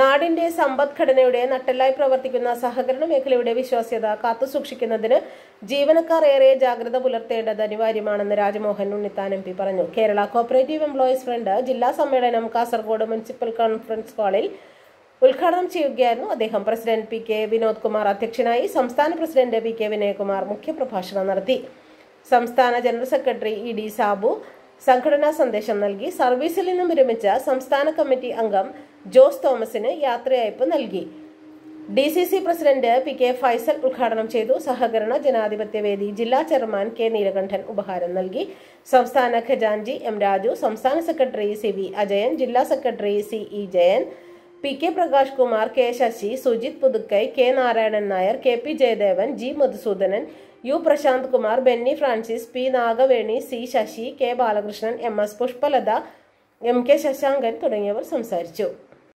നാടിന്റെ സമ്പദ്ഘടനയുടെ നട്ടെല്ലായി പ്രവർത്തിക്കുന്ന സഹകരണ മേഖലയുടെ വിശ്വാസ്യത കാത്തുസൂക്ഷിക്കുന്നതിന് ജീവനക്കാർ ഏറെ ജാഗ്രത പുലർത്തേണ്ടത് അനിവാര്യമാണെന്ന് രാജ്മോഹൻ ഉണ്ണിത്താൻ എം പി പറഞ്ഞു കേരള കോപ്പറേറ്റീവ് എംപ്ലോയീസ് ഫ്രണ്ട് ജില്ലാ സമ്മേളനം കാസർഗോഡ് മുനിസിപ്പൽ കോൺഫറൻസ് ഹാളിൽ ഉദ്ഘാടനം ചെയ്യുകയായിരുന്നു അദ്ദേഹം president P K Vinod Kumar അധ്യക്ഷനായി സംസ്ഥാന പ്രസിഡന്റ് പി കെ വിനയകുമാർ മുഖ്യപ്രഭാഷണം നടത്തി സംസ്ഥാന general secretary E D Sabu സംഘടനാ സന്ദേശം നൽകി സർവീസിൽ നിന്നും വിരമിച്ച സംസ്ഥാന കമ്മിറ്റി അംഗം ജോസ് തോമസിന് യാത്രയയപ്പ് നൽകി D C C president P K Faisal ഉദ്ഘാടനം ചെയ്തു സഹകരണ ജനാധിപത്യ വേദി ജില്ലാ ചെയർമാൻ കെ നീലകണ്ഠൻ ഉപഹാരം നൽകി സംസ്ഥാന ഖജാൻജി എം രാജു സംസ്ഥാന സെക്രട്ടറി സി വി അജയൻ ജില്ലാ secretary C E Jayan P K Prakash Kumar K Sasi Sujith Puthukkai K Narayanan Nair K P Jayadevan G Madhusoodanan U Prashanth Kumar Benny Francis P Nagaveni C Sasi K Balakrishnan M S Pushpalatha M K Sasankan തുടങ്ങിയവർ സംസാരിച്ചു